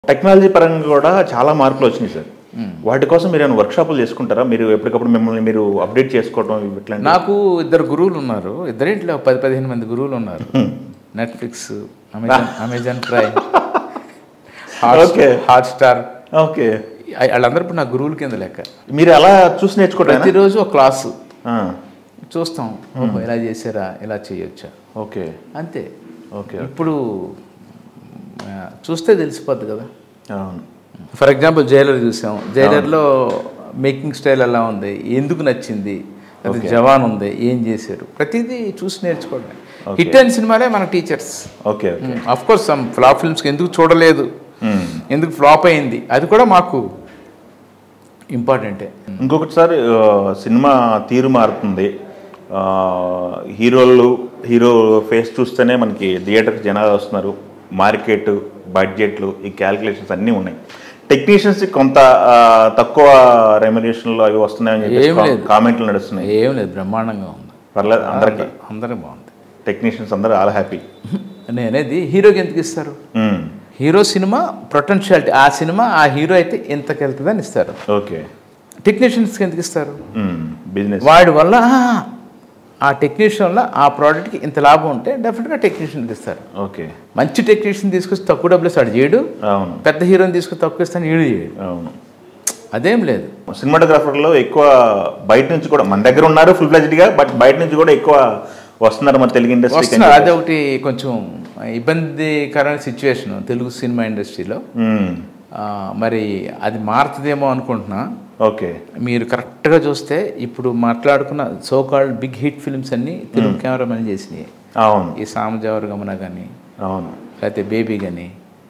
Technology పరంగా కూడా చాలా మార్పులు వచ్చినాయి సార్ వాటి కోసం మీరు ఏమైనా వర్క్షాపులు చేసుకుంటారా మీరు ఎప్పటికప్పుడు మిమ్మల్ని మీరు అప్డేట్ చేసుకోవడం ఇట్లాంటి నాకు ఇద్దరు గురువులు ఉన్నారు ఇద్దరింట్లో పది పదిహేను మంది గురువులు ఉన్నారు Netflix Amazon Amazon Prime Okay. Hotstar okay వాళ్ళందరూ ఇప్పుడు నా గురువుల కింద లెక్క మీరు అలా చూసి నేర్చుకుంటారా ప్రతిరోజు ఒక క్లాసు ఆ, చూస్తాం ఓహో ఇలా చేసారా ఇలా చేయొచ్చా ఓకే అంతే ఓకే ఇప్పుడు ఆ, చూస్తే తెలిసిపోద్ది కదా అవును ఫర్ ఎగ్జాంపుల్ జైలర్ చూసాం జైలర్లో మేకింగ్ స్టైల్ ఎలా ఉంది ఎందుకు నచ్చింది అది జవాన్ ఉంది ఏం చేశారు ప్రతిదీ చూసి నేర్చుకోవడం హిట్ అయిన సినిమాలే మన teachers okay okay of course some flop ఫిల్మ్స్కి ఎందుకు చూడలేదు మ్మ్. ఎందుకు ఫ్లాప్ అయింది అది కూడా మాకు ఇంపార్టెంటే ఇంకొకటి సార్ ఆ, సినిమా తీరు మారుతుంది ఆ, హీరోలు హీరో ఫేస్ చూస్తేనే మనకి థియేటర్కి జనాలు వస్తున్నారు మార్కెట్ బడ్జెట్లు ఈ క్యాలిక్యులేషన్స్ అన్నీ ఉన్నాయి టెక్నీషియన్స్ కొంత ఆ, తక్కువ రెమ్యునేషన్లో అవి వస్తున్నాయని ఏం చెప్పి లేదు. కామెంట్లు నడుస్తున్నాయి ఏం లేదు బ్రహ్మాండంగా ఉంది పర్లేదు అందరికీ అందరూ బాగుంది టెక్నీషియన్స్ అందరూ ఆల్ హ్యాపీ నేనేది హీరోకి ఎందుకు ఇస్తారు హీరో సినిమా పొటెన్షియాలిటీ ఆ సినిమా ఆ హీరో అయితే ఇంతకు వెళ్తుందని ఇస్తారు ఓకే టెక్నీషియన్స్కి ఎందుకు ఇస్తారు బిజినెస్ వాడి వల్ల "ఆ, ఆ టెక్నీషియన్ వల్ల ఆ ప్రోడక్ట్కి ఇంత లాభం ఉంటే డెఫినెట్గా టెక్నీషియన్కి ఇస్తారు ఓకే మంచి టెక్నీషియన్ తీసుకొచ్చి తక్కువ డబ్బులు ఇస్తాడు చేయడు అవును పెద్ద హీరోని తీసుకొచ్చి తక్కువ ఇస్తాను ఈడు చేయడు అవును అదేం లేదు సినిమాటోగ్రాఫర్లో ఎక్కువ బయట నుంచి కూడా మన దగ్గర ఉన్నారు ఫుల్ గా బట్ బయట నుంచి కూడా ఎక్కువ వస్తున్నారు మన తెలుగు ఇండస్ట్రీ వస్తున్నారు అదే ఒకటి కొంచెం ఇబ్బందికరమైన సిచ్యువేషన్ తెలుగు సినిమా ఇండస్ట్రీలో ఆ, మరి అది మారుతుందేమో అనుకుంటున్నా ఓకే మీరు కరెక్ట్గా చూస్తే ఇప్పుడు మాట్లాడుకున్న so called big hit films అన్నీ తెలుగు కెమెరామెన్ చేసినాయి అవును ఈ సామజావర్ గమన కానీ అవును లేకపోతే బేబీ కానీ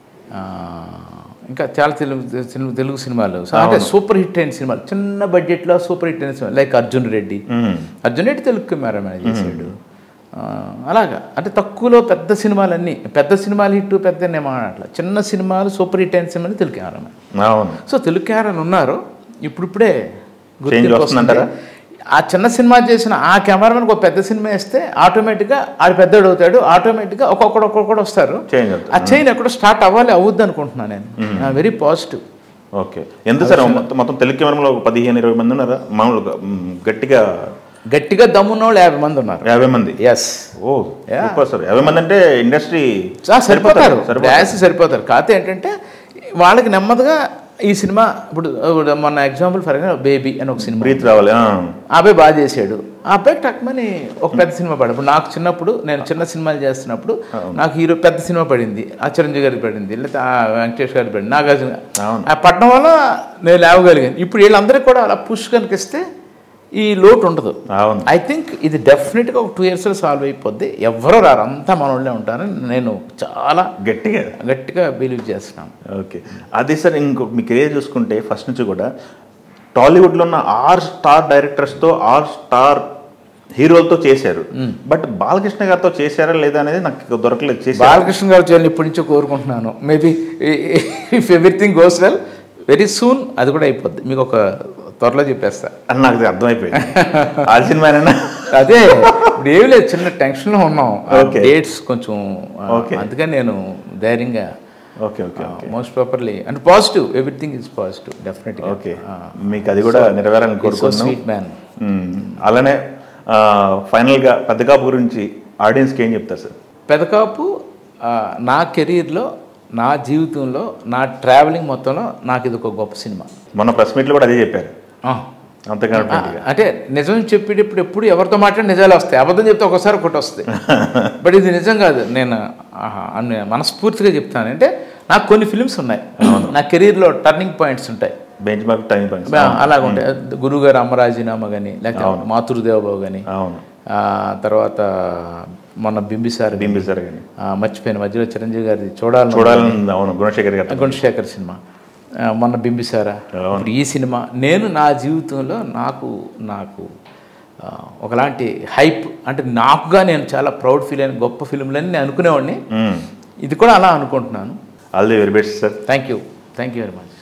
ఇంకా చాలా తెలుగు తెలుగు తెలుగు సినిమాలు సో అంటే సూపర్ హిట్ అయిన సినిమాలు చిన్న బడ్జెట్లో సూపర్ హిట్ అయిన సినిమా లైక్ అర్జున్ రెడ్డి మ్మ్. అర్జున్ రెడ్డి తెలుగు కెమెరామెన్ చేసాడు ఆ, అలాగా అంటే తక్కువలో పెద్ద సినిమాలన్నీ పెద్ద సినిమాలు హిట్ పెద్ద అట్లా చిన్న సినిమాలు సూపర్ హిట్ అయిన సినిమాలు తెలుగు కెమెరామెన్ అవును సో తెలుగు కెమెరాలు ఉన్నారు ఇప్పుడిప్పుడే గుర్తింపు Change వస్తుంది. వస్తుందంటారా? ఆ చిన్న సినిమా చేసిన ఆ కెమెరామెన్కి ఒక పెద్ద సినిమా వేస్తే ఆటోమేటిక్గా ఆడు పెద్దోడు అవుతాడు ఆటోమేటిక్గా ఒక్కొక్కడు ఒక్కొక్కడు వస్తారు చేంజ్ అవుతుంది ఆ చైన్ ఎక్కడో స్టార్ట్ అవ్వాలి అవుద్ది అనుకుంటున్నాను నేను వెరీ పాజిటివ్ ఓకే ఎంత సార్ మొత్తం మొత్తం తెలుగు కెమెరాలో ఒక పదిహేను ఇరవై మంది ఉన్నారా మామూలుగా మ్, గట్టిగా గట్టిగా దమ్మున్న వాళ్ళు యాభై మంది ఉన్నారు యాభై మంది ఎస్ ఓ సూపర్ సార్ యాభై మంది అంటే ఇండస్ట్రీ సరిపోతారు సరిపోతారు డాన్స్ సరిపోతారు కాకపోతే ఏంటంటే వాళ్ళకి నెమ్మదిగా ఈ సినిమా ఇప్పుడు ఇప్పుడు మొన్న ఎగ్జాంపుల్ ఫర్ ఎగ్జాంపుల్ బేబీ అని ఒక సినిమా బ్రీత్ రావాలి ఆ. ఆ అబ్బాయి బాగా చేశాడు ఆ అబ్బాయి టక్మని ఒక పెద్ద సినిమా పడింది ఇప్పుడు నాకు చిన్నప్పుడు నేను చిన్న సినిమాలు చేస్తున్నప్పుడు నాకు హీరో పెద్ద సినిమా పడింది ఆ చిరంజీవి గారికి పడింది లేకపోతే ఆ వెంకటేష్ గారికి పడింది నాగార్జున అవును. ఆ పట్టణం వల్ల నేను లేవగలిగాను ఇప్పుడు వీళ్ళందరికీ కూడా అలా పుష్ కనిపిస్తే ఈ లోటు ఉండదు అవును ఐ థింక్ ఇది డెఫినెట్గా ఒక టూ ఇయర్స్లో సాల్వ్ అయిపోద్ది ఎవరో రారు అంతా మన వాళ్ళే ఉంటారని నేను చాలా గట్టిగా గట్టిగా బిలీవ్ చేస్తున్నాను ఓకే అది సార్ ఇంకో మీ కెరీర్ చూసుకుంటే ఫస్ట్ నుంచి కూడా టాలీవుడ్లో ఉన్న ఆర్ స్టార్ డైరెక్టర్స్తో ఆర్ స్టార్ హీరోలతో చేశారు బట్ బాలకృష్ణ గారితో చేశారా లేదా అనేది నాకు దొరకలేదు చేశారు బాలకృష్ణ గారు చేయాలని ఇప్పటి నుంచో కోరుకుంటున్నాను maybe if everything goes well very soon అది కూడా అయిపోద్ది మీకు ఒక త్వరలో చెప్పేస్తా అని నాకు అది అర్థమైపోయింది ఆ సినిమానేనా అదే ఇప్పుడు ఏమి లేదు చిన్న టెన్షన్లో ఉన్నాం Okay. డేట్స్ కొంచెం ఆ, Okay. అందుకని నేను ధైర్యంగా okay okay okay most properly అంటే పాజిటివ్ ఎవ్రీథింగ్ ఇస్ పాజిటివ్ డెఫినెట్గా ఓకే మీకు అది కూడా నెరవేరాలని కోరుకుంటున్నాం స్వీట్ మ్యాన్ మ్మ్. అలానే ఆ, ఫైనల్గా పెద్దకాపు గురించి ఆడియన్స్కి ఏం చెప్తారు సార్ పెదకాపు ఆ, నా కెరీర్లో నా జీవితంలో నా ట్రావెలింగ్ మొత్తంలో నాకు ఇది ఒక గొప్ప సినిమా మొన్న ప్రెస్ మీట్లో కూడా అదే చెప్పారు ఆ. అంత కాన్ఫిడెంట్గా అంటే నిజం చెప్పేటప్పుడు ఎప్పుడు ఎవరితో మాట్లాడి నిజాలు వస్తాయి అబద్ధం చెప్తే ఒకసారి ఒకటి వస్తాయి బట్ ఇది నిజం కాదు నేను ఆహా, అన్ని మనస్ఫూర్తిగా చెప్తాను అంటే నాకు కొన్ని ఫిల్మ్స్ ఉన్నాయి నా కెరీర్లో టర్నింగ్ పాయింట్స్ ఉంటాయి బెంచ్ మార్క్ టైం పాయింట్స్ అలాగ ఉంటాయి గురువుగారు అమ్మరాజీనామా కానీ లేకపోతే మాతృదేవబాబు కానీ అవును తర్వాత మొన్న బింబిసార్ బింబిసార్ కానీ మర్చిపోయిన మధ్యలో చిరంజీవి గారిది చూడాలని చూడాలని ఉంది. అవును గుణశేఖర్ గారు గుణశేఖర్ సినిమా ఆ, మొన్న బింబిసారా ఇప్పుడు ఈ సినిమా నేను నా జీవితంలో నాకు నాకు ఆ, ఒకలాంటి హైప్ అంటే నాకుగా నేను చాలా ప్రౌడ్ ఫీల్ అయిన గొప్ప ఫిలింలని నేను అనుకునేవాడిని ఇది కూడా అలా అనుకుంటున్నాను all the very best sir thank you thank you very much